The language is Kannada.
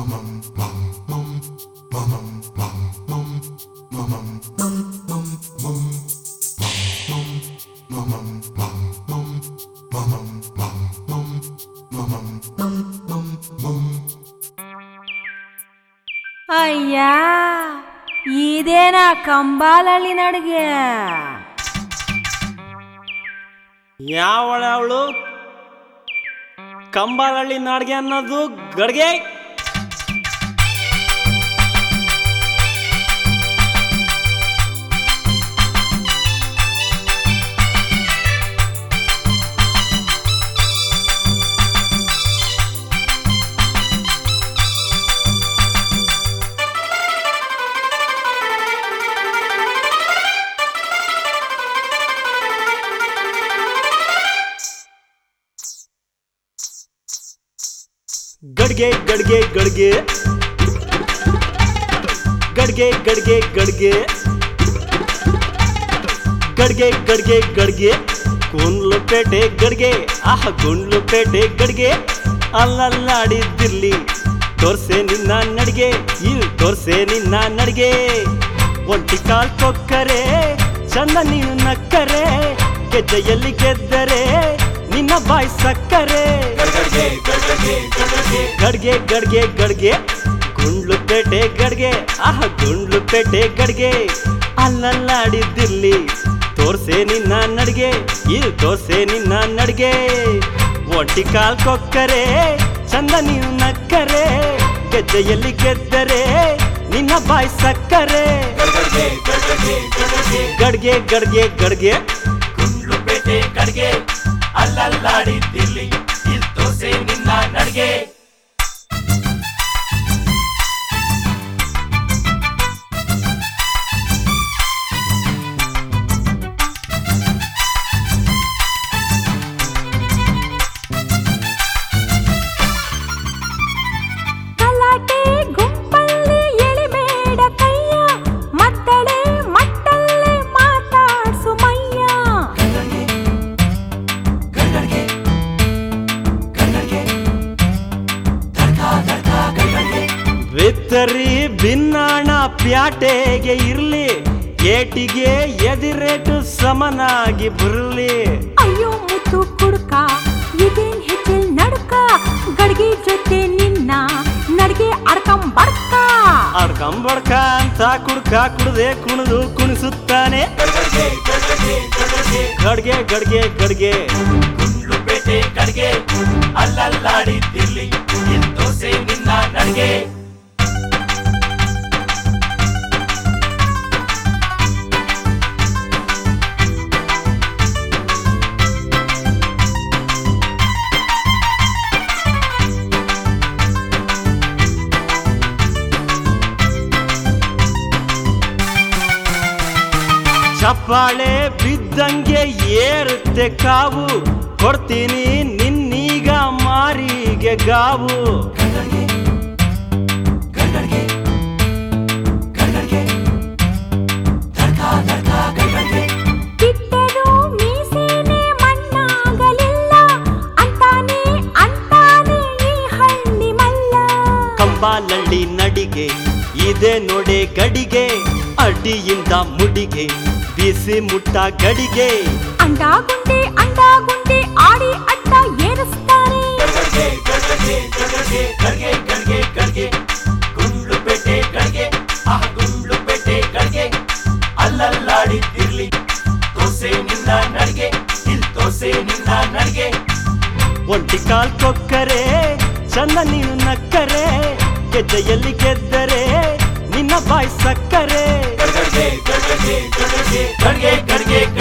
అయ్యా ఇదేనా కంబాలల్లి నడిగే ಯಾವಳ ಅವಳು ಕಂಬಾಲಹಳ್ಳಿ ನಾಡಿಗೆ ಅನ್ನೋದು ಗಡ್ಗೆ ಗಡ್ಗೆ ಗಡ್ಗೆ ಗಡ್ಗೆ ಗಡ್ಗೆ ಗಡ್ಗೆ ಗಡ್ಗೆ ಗಡ್ಗೆ ಗಡ್ಗೆ ಗಡ್ಗೆ ಕುಂಡ್ಲುಪೇಟೆ ಗಡ್ಗೆ ಆಹ ಗುಂಡ್ಲುಪೇಟೆ ಗಡ್ಗೆ ಅಲ್ಲಲ್ಲಾಡಿದ್ದಿರ್ಲಿ ತೋರ್ಸೆ ನಿನ್ನ ನಡಿಗೆ ಇಲ್ ತೋರ್ಸೆ ನಿನ್ನ ನಡಿಗೆ ಒಂಟಿ ಕಾಲ್ ಕೊಕ್ಕರೆ ಚಂದ ನೀನು ನಕ್ಕರೆ ಗೆಜ್ಜೆಯಲ್ಲಿ ಗೆದ್ದರೆ ನಿನ್ನ ಬಾಯ್ ಸಕ್ಕರೆ ಗಡ್ಗೆ ಗಡ್ಗೆ ಗಡ್ಗೆ ಗುಂಡ್ಲುಪೇಟೆ ಗಡ್ಗೆ ಆಹ ಗುಂಡ್ಲುಪೇಟೆ ಗಡ್ಗೆ ಅಲ್ಲಲ್ಲಾಡಿದ್ದಿರ್ಲಿ ತೋರ್ಸೆ ನಿನ್ನ ನಡ್ಗೆ ಇಲ್ ತೋರ್ಸೆ ನಿನ್ನ ನಡ್ಗೆ ಒಂಟಿ ಕಾಲ್ ಕೊಕ್ಕರೆ ಚಂದ ನೀನು ನಕ್ಕರೆ ಗೆಜ್ಜೆಯಲ್ಲಿ ಗೆದ್ದರೆ ನಿನ್ನ ಬಾಯ್ ಸಕ್ಕರೆ ಗಡ್ಗೆ ಗಡ್ಗೆ ಗಡ್ಗೆ ಗುಂಡ್ಲುಪೇಟೆ ಕಡ್ಗೆ ಅಲ್ಲಲ್ಲಾಡಿದ್ದಿರ್ಲಿ ಇಲ್ ತೋರ್ಸೆ ನಿನ್ನ ನಡ್ಗೆ ಗಲಾಟೆ ಗುಂಪಲ್ಲಿ ಎಳಿಬೇಡ ಕೈಯ ಮದ್ದಳೆ ಮಟ್ಟಲ್ಲೇ ಮಾತಾಡ್ಸು ಮಯ್ಯ ಗಡ್ಗಡ್ಗೆ ಗಡ್ಗಡ್ಗೆ ಧಡ್ಕ ಧಡ್ಕ ಗಡ್ಗಡ್ಗೆ ವಿತ್ತರಿ ಭಿನ್ನಾಣ ಪ್ಯಾಟೆಗೆ ಇರ್ಲಿ ಏಟಿಗೆ ಎದಿರೇಟು ಸಮನಾಗಿ ಬರಲಿ ಅಯ್ಯೋ ಮುತ್ತು ಕುಡ್ಕ ಇದೇನ್ ಹೆಚ್ಚಿಲ್ ನಡ್ಕ ಗಡ್ಗೆ ಜೊತೆ ನಿನ್ನ ನಡ್ಗೆ ಅಡ್ಕಂ ಬಡ್ಕ ಅಡ್ಕಂಬಡ್ಕ ಅಂತ ಕುಡ್ಕ ಕುಡ್ದೆ ಕುಣಿದು ಕುಣಿಸುತ್ತಾನೆ ಗಡ್ಗಡ್ಗೆ ಗಡ್ಗಡ್ಗೆ ಗಡ್ಗಡ್ಗೆ ಗಡ್ಗೆ ಗಡ್ಗೆ ಗಡ್ಗೆ ಗುಂಡ್ಲುಪೇಟೆ ಕಡ್ಗೆ ಅಲ್ಲಲ್ಲಾಡಿದ್ದಿರ್ಲಿ ಇಲ್ ತೋರ್ಸೆ ನಿನ್ನ ನಡ್ಗೆ ಚಪ್ಪಾಳೆ ಬಿದ್ದಂಗೆ ಏರುತ್ತೆ ಕಾವು ಕೊಡ್ತೀನಿ ನಿನ್ನೀಗ ಮಾರಿಗೆ ಗಾವು ಗಡ್ಗಡ್ಗೆ ಗಡ್ಗಡ್ಗೆ ಗಡ್ಗಡ್ಗೆ ಧಡ್ಕ ಧಡ್ಕ ಗಡ್ಗಡ್ಗೆ ಕಿತ್ತರು ಮೀಸೆನೆ ಮಣ್ಣಾಗಲಿಲ್ಲ ಅಂತಾನೆ ಅಂತಾನೆ ಈ ಹಳ್ಳಿ ಮಲ್ಲ ಕಂಬಾಲಳ್ಳಿ ನಡಿಗೆ ಇದೆ ನೋಡೆ ಗಡಿಗೆ ಅಡಿಯಿಂದ ಮುಡಿಗೆ ಬಿಸಿ ಮುಟ್ಟ ಗಡಿಗೆ ಅಂಡ ಗುಂಡೆ ಅಂಡ ಗುಂಡೆ ಆಡಿ ಅಡ್ಡ ಏರಿಸ್ತಾರೆ ಗಡ್ಗಡ್ಗೆ ಗಡ್ಗಡ್ಗೆ ಗಡ್ಗಡ್ಗೆ ಗಡ್ಗೆ ಗಡ್ಗೆ ಗಡ್ಗೆ ಗುಂಡ್ಲುಪೇಟೆ ಗಡ್ಗೆ ಆಹ ಗುಂಡ್ಲುಪೇಟೆ ಗಡ್ಗೆ ಅಲ್ಲಲ್ಲಾಡಿದ್ದಿರ್ಲಿ ತೋರ್ಸೆ ನಿನ್ನ ನಡ್ಗೆ ಇಲ್ ತೋರ್ಸೆ ನಿನ್ನ ನಡ್ಗೆ ಒಂಟಿ ಕಾಲ್ ಕೊಕ್ಕರೆ ಚಂದ ನೀನು ನಕ್ಕರೆ ಗೆಜ್ಜೆಯಲ್ಲಿ ಗೆದ್ದರೆ ನಿನ್ನ ಬಾಯ್ ಸಕ್ಕರೆ ಗಡ್ಗಡ್ಗೆ ಗಡ್ಗಡ್ಗೆ ಗಡ್ಗಡ್ಗೆ ಗಡ್ಗೆ ಗಡ್ಗೆ